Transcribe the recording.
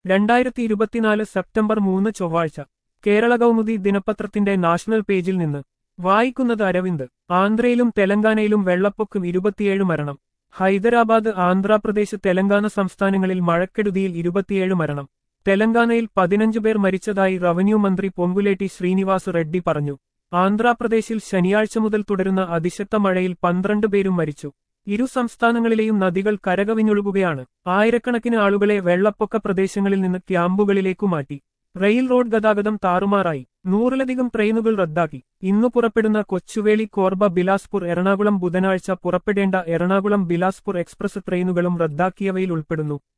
രണ്ടായിരത്തി ഇരുപത്തിനാല് സെപ്റ്റംബർ മൂന്ന് ചൊവ്വാഴ്ച കേരള കൗമുദി ദിനപത്രത്തിന്റെ നാഷണൽ പേജിൽ നിന്ന് വായിക്കുന്നത് അരവിന്ദ് ആന്ധ്രയിലും തെലങ്കാനയിലും വെള്ളപ്പൊക്കം ഇരുപത്തിയേഴ് മരണം ഹൈദരാബാദ് ആന്ധ്രാപ്രദേശ് തെലങ്കാന സംസ്ഥാനങ്ങളിൽ മഴക്കെടുതിയിൽ ഇരുപത്തിയേഴ് മരണം തെലങ്കാനയിൽ പതിനഞ്ച് പേർ മരിച്ചതായി റവന്യൂ മന്ത്രി പൊങ്കുലേട്ടി ശ്രീനിവാസ് റെഡ്ഡി പറഞ്ഞു ആന്ധ്രാപ്രദേശിൽ ശനിയാഴ്ച മുതൽ തുടരുന്ന അതിശക്ത മഴയിൽ പന്ത്രണ്ട് പേരും മരിച്ചു ഇരു സംസ്ഥാനങ്ങളിലെയും നദികൾ കരകവിഞ്ഞൊഴുകുകയാണ് ആയിരക്കണക്കിന് ആളുകളെ വെള്ളപ്പൊക്ക പ്രദേശങ്ങളിൽ നിന്ന് ക്യാമ്പുകളിലേക്കു മാറ്റി റെയിൽ റോഡ് ഗതാഗതം താറുമാറായി നൂറിലധികം ട്രെയിനുകൾ റദ്ദാക്കി ഇന്നു പുറപ്പെടുന്ന കൊച്ചുവേളി കോർബ ബിലാസ്പൂർ എറണാകുളം ബുധനാഴ്ച പുറപ്പെടേണ്ട എറണാകുളം ബിലാസ്പൂർ എക്സ്പ്രസ് ട്രെയിനുകളും റദ്ദാക്കിയവയിൽ ഉൾപ്പെടുന്നു